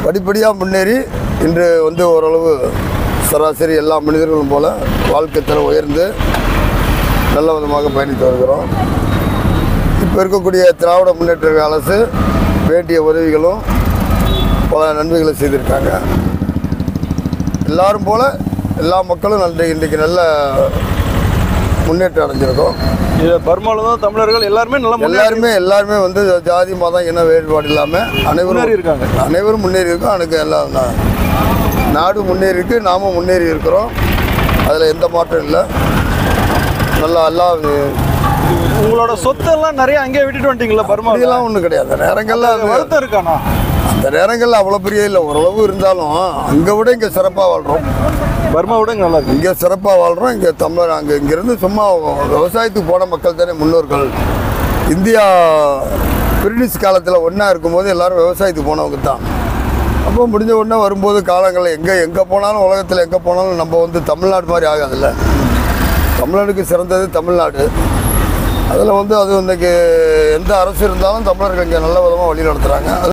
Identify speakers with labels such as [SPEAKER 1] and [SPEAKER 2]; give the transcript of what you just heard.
[SPEAKER 1] படிப்படியாக முன்னேறி இன்று வந்து ஓரளவு சராசரி எல்லா மனிதர்களும் போல வாழ்க்கை தரம் உயர்ந்து நல்ல விதமாக பயணித்து வருகிறோம் இப்போ இருக்கக்கூடிய திராவிட முன்னேற்ற கழக அரசு வேண்டிய உதவிகளும் பல நன்மைகளை செய்திருக்காங்க எல்லாரும் போல எல்லா மக்களும் நல்ல இன்றைக்கு நல்ல முன்னேற்றம் அடைஞ்சிருக்கோம்
[SPEAKER 2] இது பர்மாவில் தான் தமிழர்கள் எல்லாருமே நல்லா முன்னேறி
[SPEAKER 1] எல்லாருமே எல்லாருமே வந்து ஜாதி மதம் இன வேறுபாடு இல்லாமல் அனைவரும்
[SPEAKER 2] முன்னேறி இருக்காங்க
[SPEAKER 1] அனைவரும் முன்னேறி இருக்கோம் எனக்கு எல்லாம் நா- நாடு முன்னேறி இருக்கு நாமும் முன்னேறி இருக்கிறோம் அதில் எந்த மாற்றம் இல்லை நல்லா எல்லாம்
[SPEAKER 2] உங்களோட சொத்தெல்லாம் நிறைய அங்கேயே விட்டுட்டு வந்துட்டீங்களா பர்மாவில்
[SPEAKER 1] இதெல்லாம் ஒன்றும் கிடையாது நேரங்கள்ல அது-
[SPEAKER 2] வருத்தம் இருக்காண்ணா
[SPEAKER 1] அந்த நேரங்கள்ல அவ்வளோ பெரிய இல்லை ஓரளவு இருந்தாலும் அங்கே விட இங்கே சிறப்பாக வாழ்கிறோம்
[SPEAKER 2] பர்மா விட இங்க நல்லா இருக்கு
[SPEAKER 1] இங்கே சிறப்பாக வாழ்கிறோம் இங்கே தமிழர் அங்கே இங்கேருந்து சும்மா விவசாயத்துக்கு போன மக்கள் தானே முன்னோர்கள் இந்தியா பிரிட்டிஷ் காலத்தில் ஒன்றா இருக்கும்போது எல்லாரும் விவசாயத்துக்கு போனவங்க தான் அப்போ முடிஞ்ச உடனே வரும்போது காலங்களில் எங்கே எங்கே போனாலும் உலகத்தில் எங்கே போனாலும் நம்ம வந்து தமிழ்நாடு மாதிரி ஆகாதுல்ல தமிழ்நாடுக்கு சிறந்தது தமிழ்நாடு அதில் வந்து அது இன்னைக்கு எந்த அரசு இருந்தாலும் தமிழர்கள் இங்கே நல்ல விதமாக வழி நடத்துகிறாங்க